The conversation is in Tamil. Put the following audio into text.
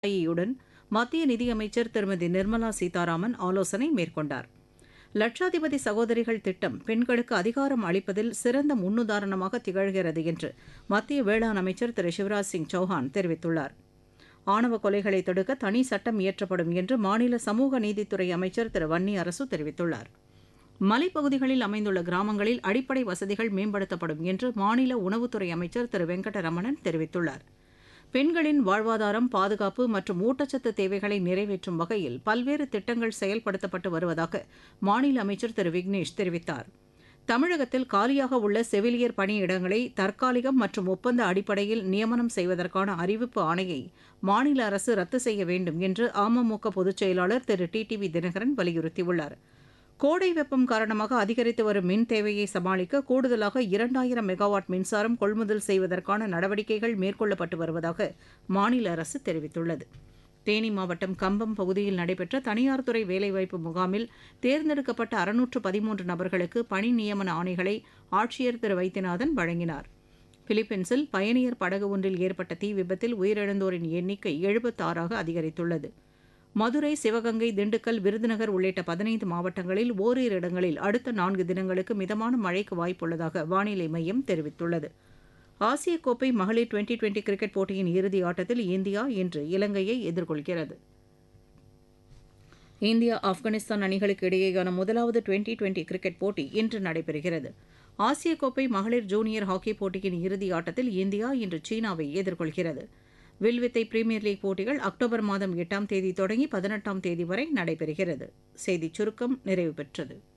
யுடன் மத்திய நிதியமைச்சர் திருமதி நிர்மலா சீதாராமன் ஆலோசனை மேற்கொண்டார் லட்சாதிபதி சகோதரிகள் திட்டம் பெண்களுக்கு அதிகாரம் அளிப்பதில் சிறந்த முன்னுதாரணமாக திகழ்கிறது என்று மத்திய வேளாண் அமைச்சர் திரு சிவராஜ் சிங் சௌஹான் தெரிவித்துள்ளார் ஆணவ கொலைகளை தடுக்க தனி சட்டம் இயற்றப்படும் என்று மாநில சமூக நீதித்துறை அமைச்சர் திரு வன்னி அரசு தெரிவித்துள்ளார் மலைப்பகுதிகளில் அமைந்துள்ள கிராமங்களில் அடிப்படை வசதிகள் மேம்படுத்தப்படும் என்று மாநில உணவுத்துறை அமைச்சர் திரு வெங்கடரமணன் தெரிவித்துள்ளார் பெண்களின் வாழ்வாதாரம் பாதுகாப்பு மற்றும் ஊட்டச்சத்து தேவைகளை நிறைவேற்றும் வகையில் பல்வேறு திட்டங்கள் செயல்படுத்தப்பட்டு வருவதாக மாநில அமைச்சர் திரு விக்னேஷ் தெரிவித்தார் தமிழகத்தில் காலியாக உள்ள செவிலியர் பணியிடங்களை தற்காலிகம் மற்றும் ஒப்பந்த அடிப்படையில் நியமனம் செய்வதற்கான அறிவிப்பு ஆணையை மாநில அரசு ரத்து செய்ய வேண்டும் என்று அமமுக பொதுச் செயலாளர் Thiru T T V Dhinakaran வலியுறுத்தியுள்ளார் கோடை வெப்பம் காரணமாக அதிகரித்து வரும் மின் தேவையை சமாளிக்க கூடுதலாக இரண்டாயிரம் மெகாவாட் மின்சாரம் கொள்முதல் செய்வதற்கான நடவடிக்கைகள் மேற்கொள்ளப்பட்டு வருவதாக மாநில அரசு தெரிவித்துள்ளது தேனி மாவட்டம் கம்பம் பகுதியில் நடைபெற்ற தனியார் துறை வேலைவாய்ப்பு முகாமில் தேர்ந்தெடுக்கப்பட்ட அறுநூற்று பதிமூன்று நபர்களுக்கு பணி நியமன ஆணைகளை ஆட்சியர் திரு வைத்தியநாதன் வழங்கினார் பிலிப்பீன்ஸில் பயணியர் படகு ஒன்றில் ஏற்பட்ட தீ விபத்தில் உயிரிழந்தோரின் எண்ணிக்கை எழுபத்தாறாக அதிகரித்துள்ளது மதுரை சிவகங்கை திண்டுக்கல் விருதுநகர் உள்ளிட்ட பதினைந்து மாவட்டங்களில் ஓரிரு இடங்களில் அடுத்த நான்கு தினங்களுக்கு மிதமான மழைக்கு வாய்ப்புள்ளதாக வானிலை மையம் தெரிவித்துள்ளது ஆசிய கோப்பை மகளிர் டுவெண்டி டுவெண்டி கிரிக்கெட் போட்டியின் இறுதி ஆட்டத்தில் இந்தியா இன்று இலங்கையை எதிர்கொள்கிறது இந்தியா ஆப்கானிஸ்தான் அணிகளுக்கு இடையேயான முதலாவது டுவெண்டி டுவெண்டி கிரிக்கெட் போட்டி இன்று நடைபெறுகிறது ஆசிய கோப்பை மகளிர் ஜூனியர் ஹாக்கி போட்டியின் இறுதி ஆட்டத்தில் இந்தியா இன்று சீனாவை எதிர்கொள்கிறது வில்வித்தை பிரீமியர் லீக் போட்டிகள் அக்டோபர் மாதம் எட்டாம் தேதி தொடங்கி பதினெட்டாம் தேதி வரை நடைபெறுகிறது செய்திச் சுருக்கம் நிறைவு பெற்றது